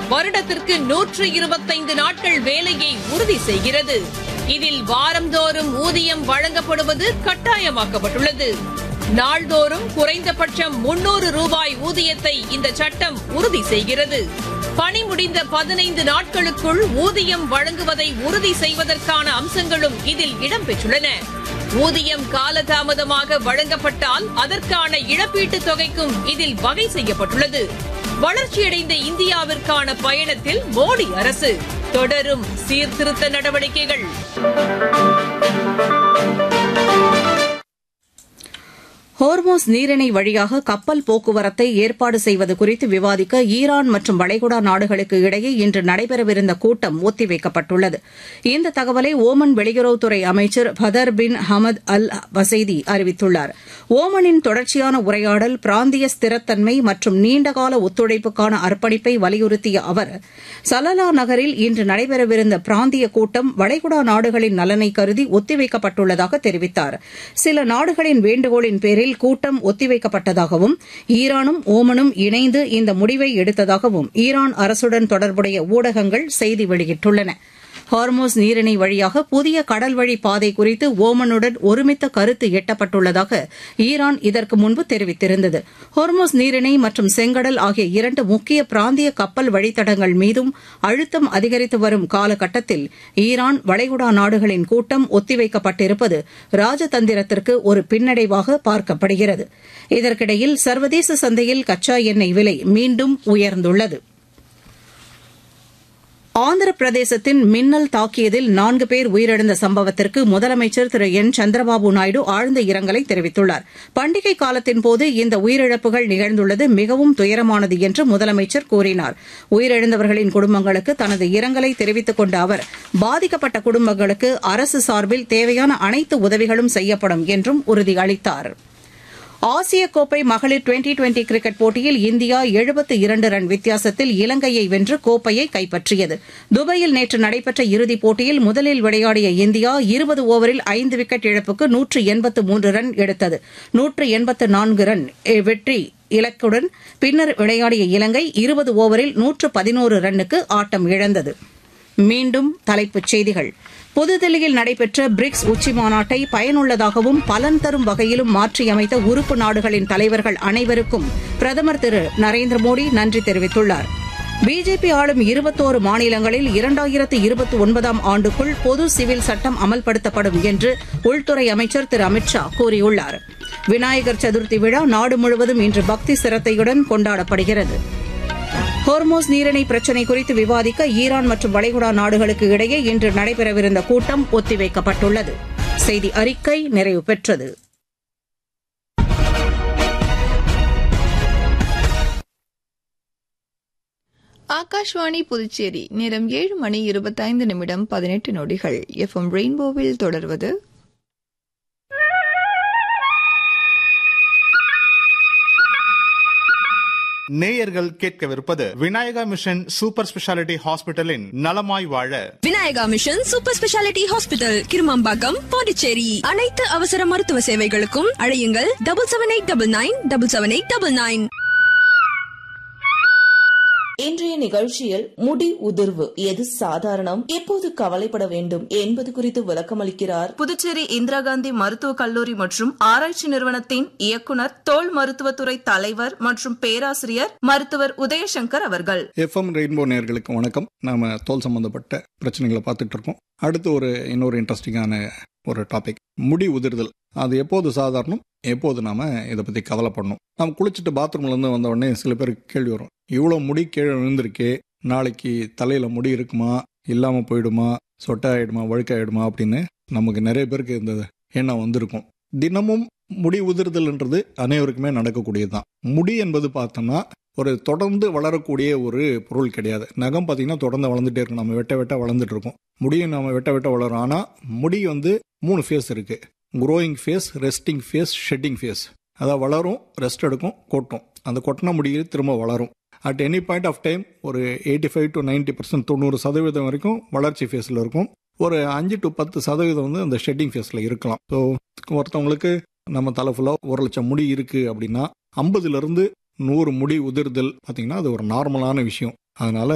வருடத்திற்கு நூற்று இருபத்தைந்து நாட்கள் வேலையை உறுதி செய்கிறது இதில் வாரந்தோறும் ஊதியம் வழங்கப்படுவது கட்டாயமாக்கப்பட்டுள்ளது நாள்தோறும் குறைந்தபட்சம் முன்னூறு ரூபாய் ஊதியத்தை இந்த சட்டம் உறுதி செய்கிறது பணி முடிந்த பதினைந்து நாட்களுக்குள் ஊதியம் வழங்குவதை உறுதி செய்வதற்கான அம்சங்களும் இதில் இடம்பெற்றுள்ளன ஊதியம் காலதாமதமாக வழங்கப்பட்டால் அதற்கான இழப்பீட்டுத் தொகைக்கும் இதில் வகை செய்யப்பட்டுள்ளது வளர்ச்சியடைந்த இந்தியாவிற்கான பயணத்தில் மோடி அரசு தொடரும் சீர்திருத்த நடவடிக்கைகள் ஹோர்மோஸ் நீரிணை வழியாக கப்பல் போக்குவரத்தை ஏற்பாடு செய்வது குறித்து விவாதிக்க ஈரான் மற்றும் வளைகுடா நாடுகளுக்கு இடையே இன்று நடைபெறவிருந்த கூட்டம் ஒத்திவைக்கப்பட்டுள்ளது இந்த தகவலை ஓமன் வெளியுறவுத்துறை அமைச்சர் பதர் பின் ஹமத் அல் வசைதி அறிவித்துள்ளார் ஓமனின் தொடர்ச்சியான உரையாடல் பிராந்திய ஸ்திரத்தன்மை மற்றும் நீண்டகால ஒத்துழைப்புக்கான அர்ப்பணிப்பை வலியுறுத்திய அவர் சலலா நகரில் இன்று நடைபெறவிருந்த பிராந்திய கூட்டம் வளைகுடா நாடுகளின் நலனை கருதி ஒத்திவைக்கப்பட்டுள்ளதாக தெரிவித்தார் சில நாடுகளின் வேண்டுகோளின் பேரில் கூட்டம் ஒத்திவைக்கப்பட்டதாகவும் ஈரானும் ஓமனும் இணைந்து இந்த முடிவை எடுத்ததாகவும் ஈரான் அரசுடன் தொடர்புடைய ஊடகங்கள் செய்தி வெளியிட்டுள்ளன ஹார்மோஸ் நீரிணை வழியாக புதிய கடல்வழி பாதை குறித்து ஓமனுடன் ஒருமித்த கருத்து எட்டப்பட்டுள்ளதாக ஈரான் இதற்கு முன்பு தெரிவித்திருந்தது ஹார்மோஸ் நீரிணை மற்றும் செங்கடல் ஆகிய இரண்டு முக்கிய பிராந்திய கப்பல் வழித்தடங்கள் மீதும் அழுத்தம் அதிகரித்து வரும் காலகட்டத்தில் ஈரான் வளைகுடா நாடுகளின் கூட்டம் ஒத்திவைக்கப்பட்டிருப்பது ராஜதந்திரத்திற்கு ஒரு பின்னடைவாக பார்க்கப்படுகிறது இதற்கிடையில் சர்வதேச சந்தையில் கச்சா எண்ணெய் விலை மீண்டும் உயர்ந்துள்ளது ஆந்திர பிரதேசத்தின் மின்னல் தாக்கியதில் நான்கு பேர் உயிரிழந்த சம்பவத்திற்கு முதலமைச்சர் திரு என் சந்திரபாபு நாயுடு ஆழ்ந்த இரங்கலை தெரிவித்துள்ளார் பண்டிகை காலத்தின் போது இந்த உயிரிழப்புகள் நிகழ்ந்துள்ளது மிகவும் துயரமானது என்று முதலமைச்சர் கூறினார் உயிரிழந்தவர்களின் குடும்பங்களுக்கு தனது இரங்கலை தெரிவித்துக் கொண்ட அவர் பாதிக்கப்பட்ட குடும்பங்களுக்கு அரசு சார்பில் தேவையான அனைத்து உதவிகளும் செய்யப்படும் என்றும் உறுதியளித்தாா் ஆசிய கோப்பை மகளிர் டுவெண்டி டுவெண்டி கிரிக்கெட் போட்டியில் இந்தியா எழுபத்து இரண்டு ரன் வித்தியாசத்தில் இலங்கையை வென்று கோப்பையை கைப்பற்றியது துபாயில் நேற்று நடைபெற்ற இறுதிப் போட்டியில் முதலில் விளையாடிய இந்தியா இருபது ஓவரில் ஐந்து விக்கெட் இழப்புக்கு நூற்று எண்பத்து மூன்று ரன் எடுத்தது நூற்று எண்பத்து நான்கு ரன் வெற்றி இலக்குடன் பின்னர் விளையாடிய இலங்கை இருபது ஓவரில் நூற்று பதினோரு ரன்னுக்கு ஆட்டம் இழந்தது மீண்டும் தலைப்புச் செய்திகள் புதுதில்லியில் நடைபெற்ற பிரிக்ஸ் உச்சிமாநாட்டை பயனுள்ளதாகவும் பலன் தரும் வகையிலும் மாற்றியமைத்த உறுப்பு நாடுகளின் தலைவர்கள் அனைவருக்கும் பிரதமர் திரு நரேந்திர மோடி நன்றி தெரிவித்துள்ளார் பிஜேபி ஆளும் இருபத்தோரு மாநிலங்களில் இரண்டாயிரத்து இருபத்தி ஒன்பதாம் ஆண்டுக்குள் பொது சிவில் சட்டம் அமல்படுத்தப்படும் என்று உள்துறை அமைச்சர் திரு அமித் ஷா கூறியுள்ளார் விநாயகர் சதுர்த்தி விழா நாடு முழுவதும் இன்று பக்தி சிரத்தையுடன் கொண்டாடப்படுகிறது ஹோர்மோஸ் நீரிணை பிரச்சினை குறித்து விவாதிக்க ஈரான் மற்றும் வளைகுடா நாடுகளுக்கு இடையே இன்று நடைபெறவிருந்த கூட்டம் ஒத்திவைக்கப்பட்டுள்ளது செய்தி அறிக்கை நிறைவு பெற்றது ஆகாஷ்வாணி புதுச்சேரி நேரம் ஏழு மணி இருபத்தைந்து நிமிடம் பதினெட்டு நொடிகள் எஃப்எம் ரெயின்போவில் தொடர்வது நேயர்கள் கேட்கவிருப்பது விநாயகா மிஷன் சூப்பர் ஸ்பெஷாலிட்டி ஹாஸ்பிட்டலின் நலமாய் வாழ Vinayaka mission super speciality hospital Kirumampakkam Pondicherry அனைத்து அவசர மருத்துவ சேவைகளுக்கும் அழையுங்கள் double seven eight double nine double seven eight double nine இன்றைய நிகழ்ச்சியில் முடி உதிர்வு எது சாதாரணம் எப்போது கவலைப்பட வேண்டும் என்பது குறித்து விளக்கமளிக்கிறார் புதுச்சேரி இந்திரா காந்தி மருத்துவக் கல்லூரி மற்றும் ஆராய்ச்சி நிறுவனத்தின் இயக்குனர் தோல் மருத்துவத்துறை தலைவர் மற்றும் பேராசிரியர் மருத்துவர் உதயசங்கர் அவர்கள் எஃப்எம் ரெயின்போ நேர்களுக்கு வணக்கம் நாம தோல் சம்பந்தப்பட்ட பிரச்சனைகளை பார்த்துட்டு இருக்கோம் அடுத்து ஒரு இன்னொரு இன்ட்ரெஸ்டிங்கான ஒரு டாபிக் முடி உதிர்தல் அது எப்போது சாதாரணம் எப்போது நாம இதை பத்தி கவலைப்படணும் நம்ம குளிச்சுட்டு பாத்ரூம்ல இருந்து வந்த உடனே சில பேருக்கு கேள்வி வரும் இவ்வளோ முடி கீழே விழுந்திருக்கே நாளைக்கு தலையில முடி இருக்குமா இல்லாம போயிடுமா சொட்டாயிடுமா வழுக்காயிடுமா அப்படின்னு நமக்கு நிறைய பேருக்கு இந்த எண்ணம் வந்திருக்கும் தினமும் முடி உதிர்தல்ன்றது அனைவருக்குமே நடக்கக்கூடியதுதான் முடி என்பது பார்த்தோம்னா ஒரு தொடர்ந்து வளரக்கூடிய ஒரு பொருள் கிடையாது நகம் பார்த்தீங்கன்னா தொடர்ந்து வளர்ந்துட்டே இருக்கும் நம்ம வெட்ட வெட்ட வளர்ந்துட்டு இருக்கோம் முடியும் நம்ம வெட்ட வெட்ட வளரும் ஆனால் முடி வந்து மூணு ஃபேஸ் இருக்கு growing phase resting phase shedding phase அதாவது வளரும் ரெஸ்ட் எடுக்கும் கொட்டும் அந்த கொட்டின முடியை திரும்ப வளரும் at any point of time ஒரு eighty five to ninety percent தொண்ணூறு சதவீதம் வரைக்கும் வளர்ச்சி ஃபேஸில் இருக்கும் ஒரு அஞ்சு டு பத்து சதவீதம் வந்து அந்த ஷெட்டிங் ஃபேஸில் இருக்கலாம் ஸோ ஒருத்தவங்களுக்கு நம்ம தலை ஃபுல்லாக ஒரு லட்சம் முடி இருக்குது அப்படின்னா ஐம்பதுலேருந்து நூறு முடி உதிர்தல் பார்த்தீங்கன்னா அது ஒரு நார்மலான விஷயம் அதனால